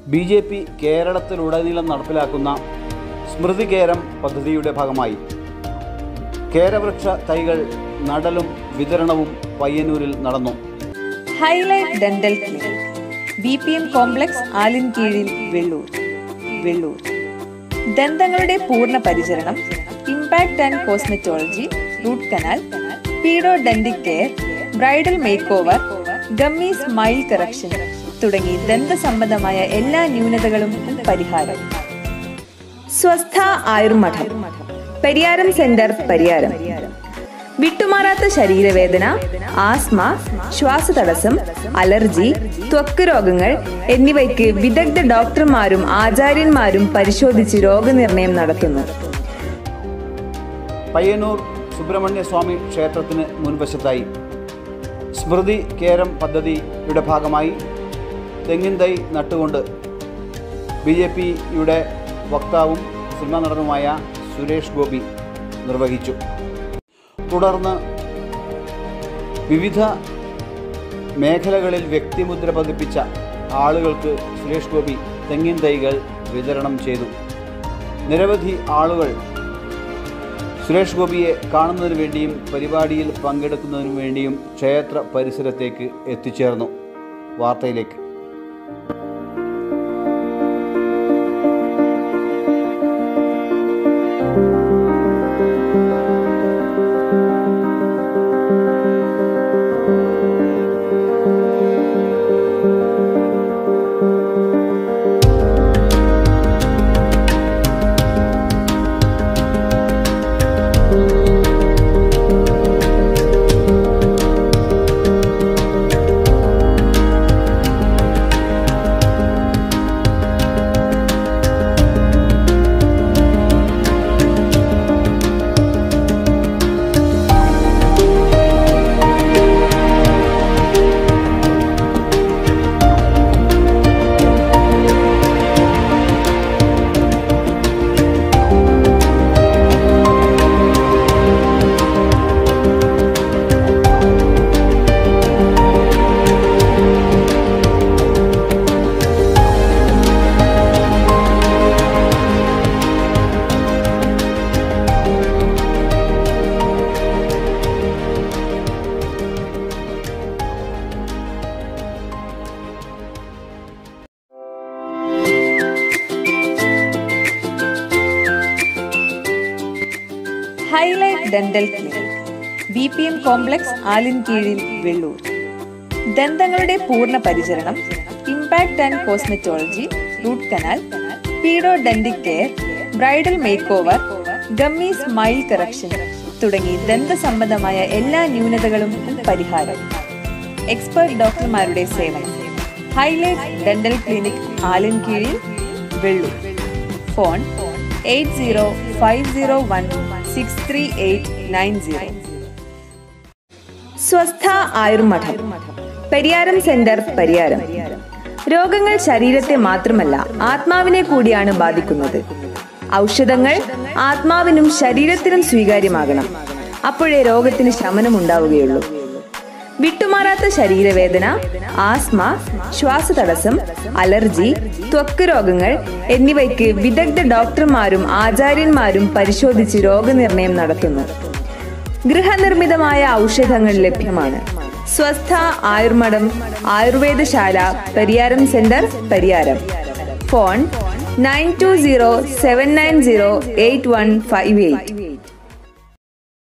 B J P കേരളത്തിലുടനീളം നടപ്പിലാക്കുന്ന സ്മൃതി കേരം പദ്ധതിയുടെ ഭാഗമായി കേരവൃക്ഷ തൈകൾ നടലും വിതരണവും പയ്യന്നൂരിൽ നടന്നു highlight dental clinic B P M complex ആലിൻകീഴിൽ വെള്ളൂർ വെള്ളൂർ ദന്തങ്ങളുടെ പൂർണ്ണ പരിചരണം impact and cosmetology root canal pedodontic care bridal makeover gummy smile correction തുടങ്ങി ദന്ത സംബന്ധമായ എല്ലാ ന്യൂനതകളും പരിഹാരം സ്വസ്ഥ ആയുർമഠം പരിയാരം സെന്റർ പരിയാരം വിട്ടുമാറാത്ത ശരീരവേദന ആസ്മ ശ്വാസതടസ്സം അലർജി ത്വക്ക് രോഗങ്ങൾ എന്നിവയ്ക്ക് വിദഗ്ധ ഡോക്ടർമാരും ആചാര്യന്മാരും പരിശോധിച്ച് രോഗനിർണയം നടത്തുന്നു പയ്യന്നൂർ സുബ്രഹ്മണ്യ സ്വാമി ക്ഷേത്രത്തിന് മുൻവശത്തായി സ്മൃതി കേരം പദ്ധതിയുടെ ഭാഗമായി തെങ്ങിൻ തൈ നട്ടുകൊണ്ട് ബി ജെ പിയുടെ വക്താവും സിനിമാ നടനുമായ സുരേഷ് ഗോപി നിർവഹിച്ചു തുടർന്ന് വിവിധ മേഖലകളിൽ വ്യക്തിമുദ്ര പതിപ്പിച്ച ആളുകൾക്ക് സുരേഷ് ഗോപി തെങ്ങിൻ തൈകൾ വിതരണം ചെയ്തു നിരവധി ആളുകൾ സുരേഷ് ഗോപിയെ കാണുന്നതിന് വേണ്ടിയും പരിപാടിയിൽ പങ്കെടുക്കുന്നതിനു വേണ്ടിയും ക്ഷേത്ര പരിസരത്തേക്ക് എത്തിച്ചേർന്നു വാർത്തയിലേക്ക് highlight dental clinic B P M complex ആലിൻകീഴിൽ വെള്ളൂർ ദന്തങ്ങളുടെ പൂർണ്ണ പരിചരണം impact and cosmetology root canal pedodontic care bridal makeover gummy smile correction തുടങ്ങി ദന്ത സംബന്ധമായ എല്ലാ ന്യൂനതകളും പരിഹാരം എക്സ്പേർട്ട് ഡോക്ടർമാരുടെ സേവനം ഹൈലൈറ്റ് ഡെന്റൽ ക്ലിനിക് ആലിൻകീഴിൽ Vellur phone eight zero five zero one six three eight nine zero Swastha Ayurmadham Pariyaram centre Pariyaram രോഗങ്ങൾ ശരീരത്തെ മാത്രമല്ല ആത്മാവിനെ കൂടിയാണ് ബാധിക്കുന്നത് ഔഷധങ്ങൾ ആത്മാവിനും ശരീരത്തിനും സ്വീകാര്യമാകണം അപ്പോഴേ രോഗത്തിന് ശമനം ഉണ്ടാവുകയുള്ളൂ വിട്ടുമാറാത്ത ശരീരവേദന ആസ്മ ശ്വാസതടസ്സം അലർജി ത്വക്ക് രോഗങ്ങൾ എന്നിവയ്ക്ക് വിദഗ്ധ ഡോക്ടർമാരും ആചാര്യന്മാരും പരിശോധിച്ച് രോഗനിർണയം നടത്തുന്നു ഗൃഹനിർമ്മിതമായ ഔഷധങ്ങൾ ലഭ്യമാണ് സ്വസ്ഥ ആയുർമഠം ആയുർവേദശാല Pariyaram centre Pariyaram phone nine two zero seven nine zero eight one five eight